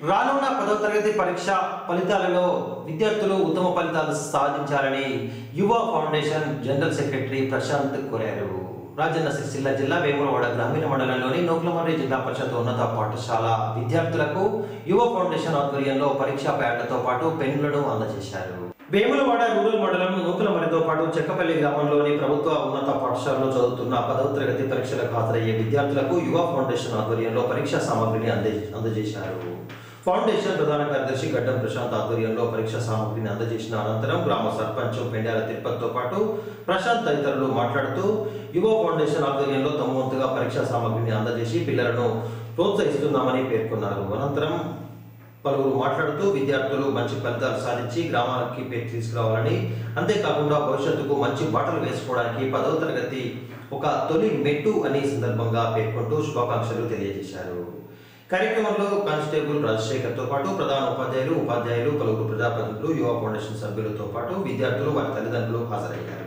రానున్న పదవ తరగతి పరీక్ష ఫలితాలలో విద్యార్థులు ఉత్తమ ఫలితాలు సాధించాలని యువ ఫౌండేషన్ జనరల్ సెక్రటరీ ప్రశాంత్ కోరారు రాజన్న సిరిసిల్ల జిల్లా వేములవాడ గ్రామీణ మండలంలోని నోకులమర్రి జిల్లా పరిషత్ ఉన్నత పాఠశాల విద్యార్థులకు యువ ఫౌండేషన్ ఆధ్వర్యంలో పరీక్షా ప్యాడ్లతో పాటు పెన్నులను అందజేశారు వేములవాడ రూరల్ మండలం నూకలమరితో పాటు చెక్కపల్లి గ్రామంలోని ప్రభుత్వ ఉన్నత పాఠశాలలో చదువుతున్న పదవ తరగతి పరీక్షలకు హాజరయ్యే విద్యార్థులకు యువ ఫౌండేషన్ ఆధ్వర్యంలో పరీక్షా సామగ్రిని అందే అందజేశారు ఫౌండేషన్ ప్రధాన కార్యదర్శి గడ్డం ప్రశాంత్ ఆధ్వర్యంలో పరీక్షా సామగ్రిని అందజేసిన అనంతరం గ్రామ సర్పంచ్ పెండాల తిరుపతితో పాటు ప్రశాంత్ తదితరులు మాట్లాడుతూ యువ ఫౌండేషన్ ఆధ్వర్యంలో తమ వంతుగా పరీక్షా సామగ్రిని అందజేసి పిల్లలను ప్రోత్సహిస్తున్నామని పేర్కొన్నారు అనంతరం పలువురు మాట్లాడుతూ విద్యార్థులు మంచి ఫలితాలు సాధించి గ్రామాలకి పేరు తీసుకురావాలని అంతేకాకుండా భవిష్యత్తుకు మంచి బాటలు వేసుకోవడానికి పదవ తరగతి ఒక తొలి మెట్టు అని సందర్భంగా పేర్కొంటూ శుభాకాంక్షలు తెలియజేశారు కార్యక్రమంలో కానిస్టేబుల్ రాజశేఖర్తో పాటు ప్రధాన ఉపాధ్యాయులు ఉపాధ్యాయులు పలువురు ప్రజాప్రతినిధులు యువ ఫౌండేషన్ సభ్యులతో పాటు విద్యార్థులు వారి తల్లిదండ్రులు హాజరయ్యారు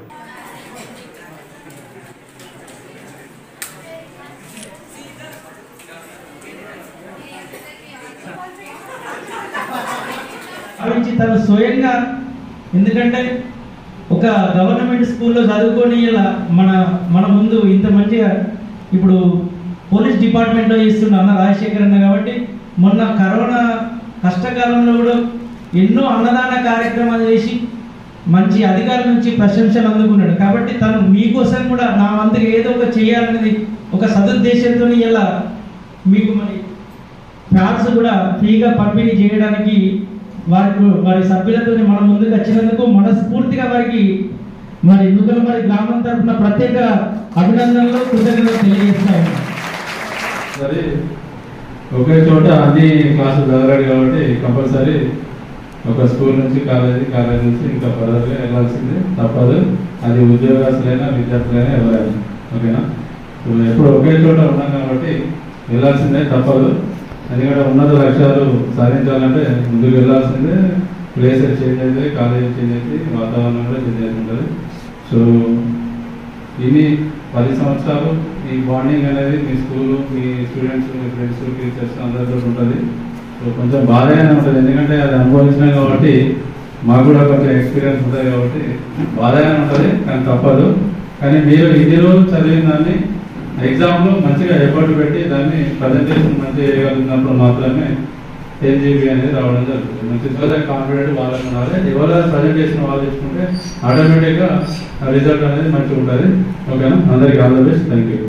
భావించి తను స్వయంగా ఎందుకంటే ఒక గవర్నమెంట్ స్కూల్లో చదువుకొని ఇలా మన మన ముందు ఇంత మంచిగా ఇప్పుడు పోలీస్ డిపార్ట్మెంట్లో చేస్తున్న అన్న రాజశేఖర్ అన్న కాబట్టి మొన్న కరోనా కష్టకాలంలో కూడా ఎన్నో అన్నదాన కార్యక్రమాలు చేసి మంచి అధికారుల నుంచి ప్రశంసలు అందుకున్నాడు కాబట్టి తను మీకోసం కూడా నా వంతుగా ఏదో ఒక చేయాలనేది ఒక సదుద్దేశంతో ఇలా మీకు మరి ఫ్యాట్స్ కూడా ఫ్రీగా పంపిణీ చేయడానికి వారికి వారి సభ్యులతో మన ముందుకు వచ్చినందుకు మనస్ఫూర్తిగా వారికి మరి నూకల మరి గ్రామం తరఫున ప్రత్యేక అభినందనలు కృతజ్ఞతలు తెలియజేస్తాను సరే ఒకే చోట అన్ని క్లాసులు చదవరాడు కాబట్టి కంపల్సరీ ఒక స్కూల్ నుంచి కాలేజీ కాలేజ్ నుంచి ఇంకా ఫర్దర్గా వెళ్ళాల్సిందే తప్పదు అది ఉద్యోగస్తులైనా విద్యార్థులైనా ఎవరైనా ఓకేనా సో ఎప్పుడు ఒకే చోట ఉన్నాం కాబట్టి వెళ్ళాల్సిందే తప్పదు ఎందుకంటే ఉన్నత లక్ష్యాలు సాధించాలంటే ముందుకు వెళ్ళాల్సిందే ప్లేస్ చేంజ్ అయితే కాలేజీ చేంజ్ అయితే వాతావరణం కూడా చేంజ్ అవుతుంటుంది సో ఇన్ని పది సంవత్సరాలు ఈ బాండింగ్ అనేది మీ స్కూల్ మీ స్టూడెంట్స్ మీ ఫ్రెండ్స్ టీచర్స్ అందరితో ఉంటుంది సో కొంచెం బాధగానే ఉంటుంది ఎందుకంటే అది అనుభవించినాం కాబట్టి మాకు కూడా కొంచెం ఎక్స్పీరియన్స్ ఉంటుంది కాబట్టి బాధగానే ఉంటుంది కానీ తప్పదు కానీ మీరు ఇన్ని రోజులు చదివిన దాన్ని ఎగ్జామ్లో మంచిగా ఎఫర్ట్ పెట్టి దాన్ని ప్రజెంటేషన్ మంచిగా చేయగలిగినప్పుడు మాత్రమే ఎన్జీబీ అనేది రావడం జరుగుతుంది మంచి కాన్ఫిడెంట్ వాళ్ళకి ఉండాలి ఎవరైనా ప్రజెంటేషన్ వాళ్ళు తీసుకుంటే ఆటోమేటిక్గా రిజల్ట్ అనేది మంచిగా ఉంటుంది ఓకేనా అందరికీ all the best thank you